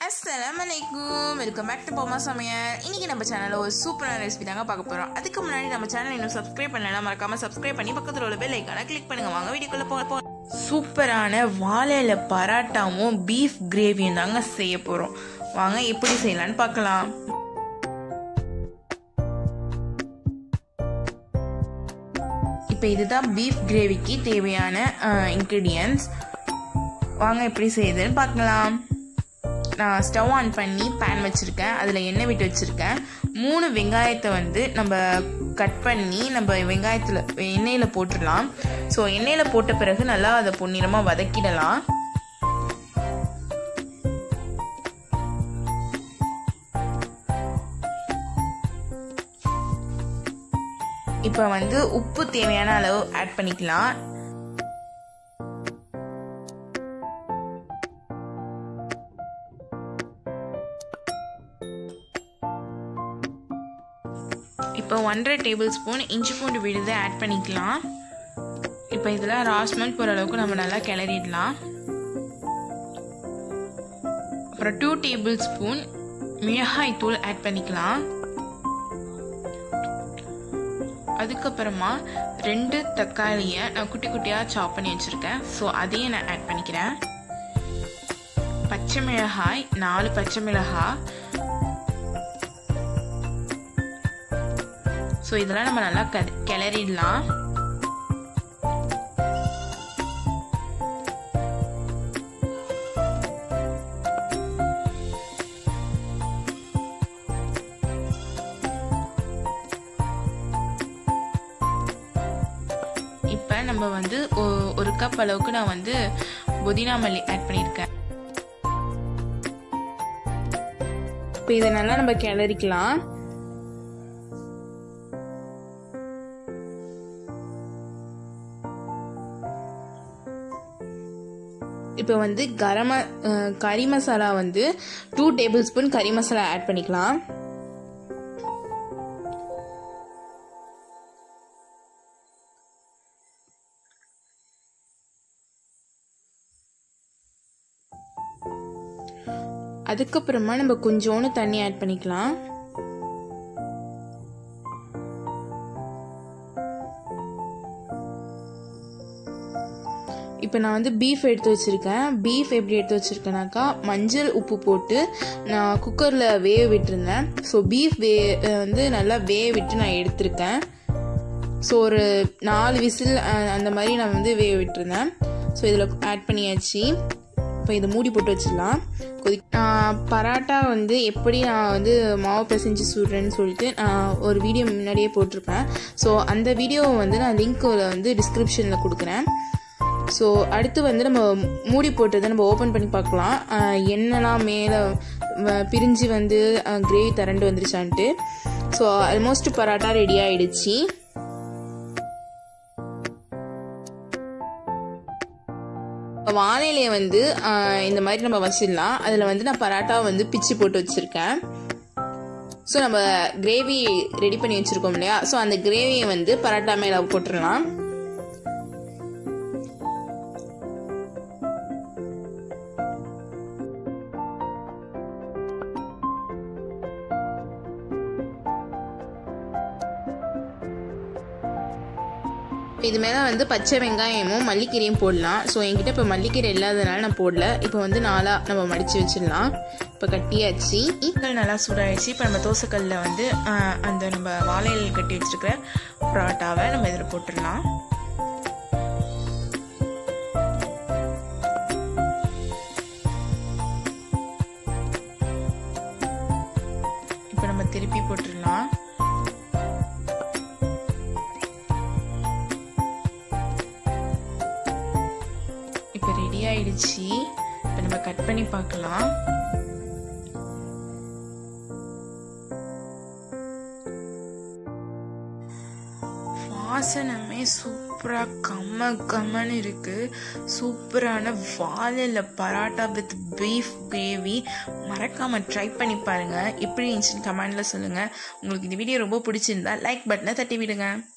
அஸ்ஸலாமு அலைக்கும் welcome back to போமா சமையல் இன்னைக்கு நம்ம சேனலில் ஒரு சூப்பரான ரெசிபி தாங்க பார்க்க போகிறோம் அதுக்கு முன்னாடி நம்ம சேனல் இன்னும் சப்ஸ்கிரைப் பண்ணலாம் மறக்காம சப்ஸ்கிரைப் பண்ணி பக்கத்தில் உள்ள பெல் ஐக்கான கிளிக் பண்ணுங்க வாங்க வீடியோக்குள்ள போக போ சூப்பரான வாழையில பராட்டாவும் பீஃப் கிரேவியும் தாங்க செய்ய போகிறோம் வாங்க எப்படி செய்யலான்னு பார்க்கலாம் இப்போ இதுதான் பீஃப் கிரேவிக்கு தேவையான இன்க்ரீடியன்ஸ் வாங்க எப்படி செய்யுதுன்னு பார்க்கலாம் நான் ஸ்டவ் ஆன் பண்ணி பேன் வச்சுருக்கேன் அதில் எண்ணெய் விட்டு வச்சுருக்கேன் மூணு வெங்காயத்தை வந்து நம்ம கட் பண்ணி நம்ம வெங்காயத்தில் எண்ணெயில் போட்டுடலாம் ஸோ எண்ணெயில் போட்ட பிறகு நல்லா அதை பொன்னிறமாக வதக்கிடலாம் இப்போ வந்து உப்பு தேவையான அளவு ஆட் பண்ணிக்கலாம் இப்போ ஒன்றரை டேபிள் ஸ்பூன் இஞ்சி பூண்டு விழுது ஆட் பண்ணிக்கலாம் இப்போ இதில் ராஸ்மல் போகிற அளவுக்கு நம்ம நல்லா கிளறிடலாம் அப்புறம் டூ டேபிள் ஸ்பூன் மிளகாய் தூள் ஆட் பண்ணிக்கலாம் அதுக்கப்புறமா ரெண்டு தக்காளியை நான் குட்டி குட்டியாக சாப் பண்ணி வச்சுருக்கேன் ஸோ அதையும் நான் ஆட் பண்ணிக்கிறேன் பச்சை மிளகாய் நாலு பச்சை மிளகாய் ஸோ இதெல்லாம் நம்ம நல்லா க கிளறிடலாம் இப்போ நம்ம வந்து ஒரு கப் அளவுக்கு நான் வந்து புதினா மல்லி ஆட் பண்ணியிருக்கேன் இப்போ இதை நல்லா நம்ம கிளறிக்கலாம் இப்போ வந்து கரம் கறி மசாலா வந்து டூ டேபிள் ஸ்பூன் கறி மசாலா ஆட் பண்ணிக்கலாம் அதுக்கப்புறமா நம்ம கொஞ்சோண்டு தண்ணி ஆட் பண்ணிக்கலாம் இப்போ நான் வந்து பீஃப் எடுத்து வச்சுருக்கேன் பீஃப் எப்படி எடுத்து வச்சுருக்கேனாக்கா மஞ்சள் உப்பு போட்டு நான் குக்கரில் வேக விட்டுருந்தேன் ஸோ பீஃப் வே வந்து நல்லா வேக விட்டு நான் எடுத்திருக்கேன் ஸோ ஒரு நாலு விசில் அந்த மாதிரி நான் வந்து வேக விட்டுருந்தேன் ஸோ இதில் ஆட் பண்ணியாச்சு இப்போ இதை மூடி போட்டு வச்சிடலாம் கொதி பராட்டா வந்து எப்படி நான் வந்து மாவு பிசைஞ்சு சுடுறேன்னு சொல்லிட்டு நான் ஒரு வீடியோ முன்னாடியே போட்டிருப்பேன் ஸோ அந்த வீடியோவை வந்து நான் லிங்க்கில் வந்து டிஸ்கிரிப்ஷனில் கொடுக்குறேன் ஸோ அடுத்து வந்து நம்ம மூடி போட்டதை நம்ம ஓப்பன் பண்ணி பார்க்கலாம் எண்ணெய்லாம் மேலே பிரிஞ்சு வந்து கிரேவி திரண்டு வந்துருச்சான்ட்டு ஸோ ஆல்மோஸ்ட் பராட்டா ரெடி ஆயிடுச்சு வானிலையை வந்து இந்த மாதிரி நம்ம வச்சிடலாம் அதில் வந்து நான் பராட்டா வந்து பிச்சு போட்டு வச்சுருக்கேன் ஸோ நம்ம கிரேவி ரெடி பண்ணி வச்சுருக்கோம் இல்லையா ஸோ அந்த கிரேவியை வந்து பராட்டா மேலே போட்டுடலாம் இது மேலே வந்து பச்சை வெங்காயமும் மல்லிக்கீரையும் போடலாம் ஸோ என்கிட்ட இப்போ மல்லிக்கீரை இல்லாததுனால நான் போடல இப்போ வந்து நாளாக நம்ம மடித்து வச்சிடலாம் இப்போ கட்டியாச்சு ஈக்கல் நல்லா சூடாயிடுச்சு இப்போ நம்ம தோசைக்கல்லில் வந்து அந்த நம்ம வாழையில் கட்டி வச்சுருக்கிற பரோட்டாவை நம்ம இதில் போட்டுடலாம் இப்போ நம்ம திருப்பி போட்டுடலாம் இப்போ ரெடி ஆயிடுச்சு இப்போ நம்ம கட் பண்ணி பார்க்கலாம் வாசனமே சூப்பராக கம்ம கம்மன்னு இருக்கு சூப்பரான வாழையில் பராட்டா வித் பீஃப் கிரேவி மறக்காம ட்ரை பண்ணி பாருங்க எப்படி இருந்துச்சுன்னு கமெண்ட்ல சொல்லுங்க உங்களுக்கு இந்த வீடியோ ரொம்ப பிடிச்சிருந்தா லைக் பட்டனை தட்டி விடுங்க